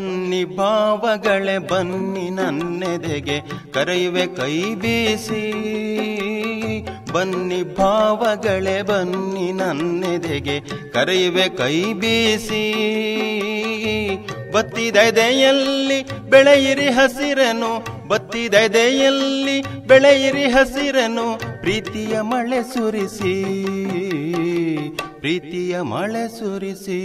ಬನ್ನಿ ಭಾವಗಳೇ ಬನ್ನಿ ನನ್ನೆದೆಗೆ ಕರೆಯುವೆ ಕೈ ಬೀಸಿ ಬನ್ನಿ ಭಾವಗಳೇ ಬನ್ನಿ ನನ್ನೆದೆಗೆ ಕರೆಯುವೆ ಕೈ ಬೀಸಿ ಬತ್ತಿದೆದೆಯಲ್ಲಿ ಬೆಳೆಯಿರಿ ಹಸಿರನು ಬತ್ತಿದೆದೆಯಲ್ಲಿ ಬೆಳೆಯಿರಿ ಹಸಿರನು ಪ್ರೀತಿಯ ಮಳೆ ಸುರಿಸಿ ಪ್ರೀತಿಯ ಮಳೆ ಸುರಿಸಿ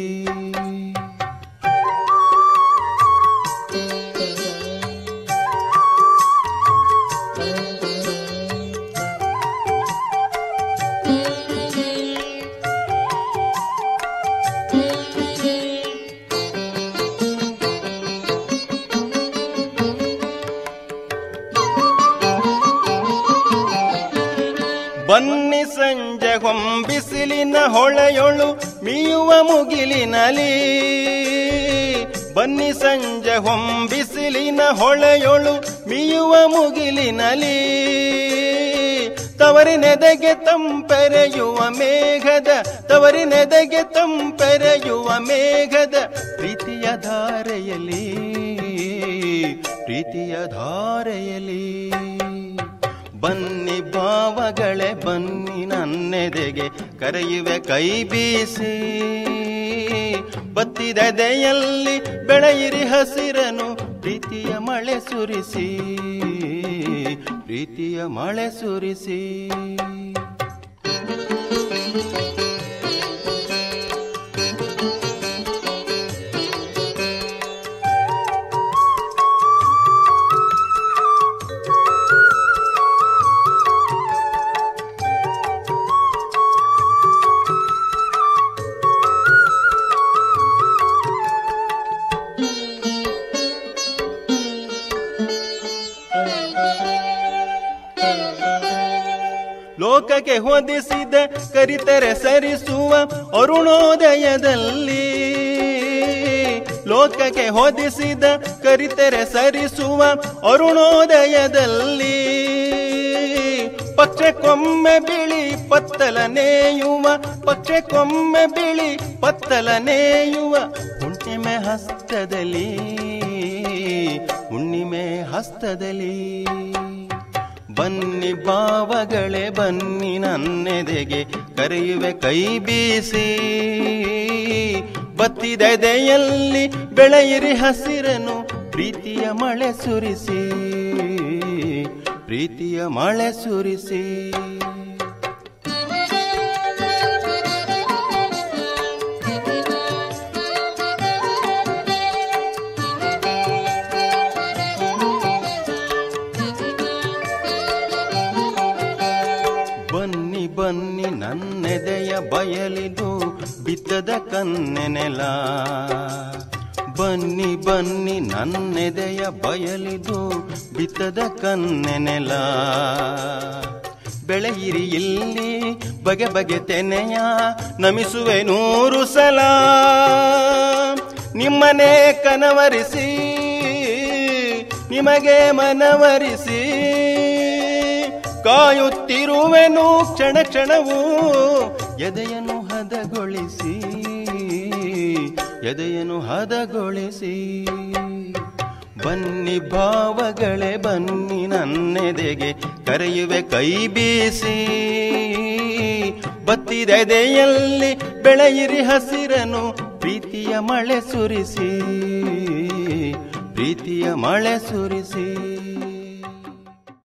ಬನ್ನಿ ಸಂಜೆ ಹೊಂಬಿಸಿಲಿನ ಹೊಳೆಯೊಳು ಮೀಯುವ ಮುಗಿಲಿನಲಿ ಬನ್ನಿ ಸಂಜೆ ಹೊಂಬಿಸಿಲಿನ ಹೊಳೆಯೊಳು ಮೀಯುವ ಮುಗಿಲಿನಲಿ ತವರಿನೆದೆಗೆ ತಂಪೆರೆಯುವ ಮೇಘದ ತವರಿನೆದೆಗೆ ತಂಪೆರೆಯುವ ಮೇಘದ ಪ್ರೀತಿಯ ಧಾರೆಯಲಿ ಪ್ರೀತಿಯ ಧಾರೆಯಲಿ ಬನ್ನಿ ಭಾವಗಳೇ ಬನ್ನಿ ನನ್ನೆದೆಗೆ ಕರೆಯುವೆ ಕೈ ಬೀಸಿ ಬತ್ತಿದೆದೆಯಲ್ಲಿ ಬೆಳೆಯಿರಿ ಹಸಿರನು ಪ್ರೀತಿಯ ಮಳೆ ಸುರಿಸಿ ಪ್ರೀತಿಯ ಮಳೆ ಸುರಿಸಿ ಲೋಕಕ್ಕೆ ಹೊದಿಸಿದ ಕರಿತರೆ ಸರಿಸುವ ಅರುಣೋದಯದಲ್ಲಿ ಲೋಕಕ್ಕೆ ಹೊದಿಸಿದ ಕರಿತರೆ ಸರಿಸುವ ಅರುಣೋದಯದಲ್ಲಿ ಪಕ್ಷಕ್ಕೊಮ್ಮೆ ಬಿಳಿ ಪತ್ತಲ ನೇಯುವ ಪಕ್ಷಕ್ಕೊಮ್ಮೆ ಬಿಳಿ ಪತ್ತಲ ನೇಯುವ ಹುಣ್ಣಿಮೆ ಹಸ್ತದಲ್ಲಿ ಹುಣ್ಣಿಮೆ ಹಸ್ತದಲ್ಲಿ ಬನ್ನಿ ಭಾವಗಳೇ ಬನ್ನಿ ನನ್ನೆದೆಗೆ ಕರೆಯುವೆ ಕೈ ಬೀಸಿ ಬತ್ತಿದೆದೆಯಲ್ಲಿ ಬೆಳೆಯಿರಿ ಹಸಿರನು ಪ್ರೀತಿಯ ಮಳೆ ಸುರಿಸಿ ಪ್ರೀತಿಯ ಮಳೆ ಸುರಿಸಿ ಬನ್ನಿ ಬನ್ನಿ ನನ್ನೆದೆಯ ಬಯಲಿದು ಬಿತ್ತದ ಕನ್ನೆನೆಲ ಬನ್ನಿ ಬನ್ನಿ ನನ್ನೆದೆಯ ಬಯಲಿದು ಬಿತ್ತದ ಕನ್ನೆನೆಲ ಬೆಳೆಯಿರಿ ಇಲ್ಲಿ ಬಗೆ ಬಗೆ ತೆನೆಯ ನಮಿಸುವೆ ನೂರು ಸಲ ನಿಮ್ಮನೆ ಕನವರಿಸಿ ನಿಮಗೆ ಮನವರಿಸಿ ಕಾಯುತ್ತಿರುವೆನು ಕ್ಷಣ ಕ್ಷಣವೂ ಎದೆಯನ್ನು ಹದಗೊಳಿಸಿ ಎದೆಯನ್ನು ಹದಗೊಳಿಸಿ ಬನ್ನಿ ಭಾವಗಳೇ ಬನ್ನಿ ನನ್ನೆದೆಗೆ ಕರೆಯುವೆ ಕೈ ಬೀಸಿ ಬತ್ತಿದೆದೆಯಲ್ಲಿ ಬೆಳೆಯಿರಿ ಹಸಿರನು ಪ್ರೀತಿಯ ಮಳೆ ಸುರಿಸಿ ಪ್ರೀತಿಯ ಮಳೆ ಸುರಿಸಿ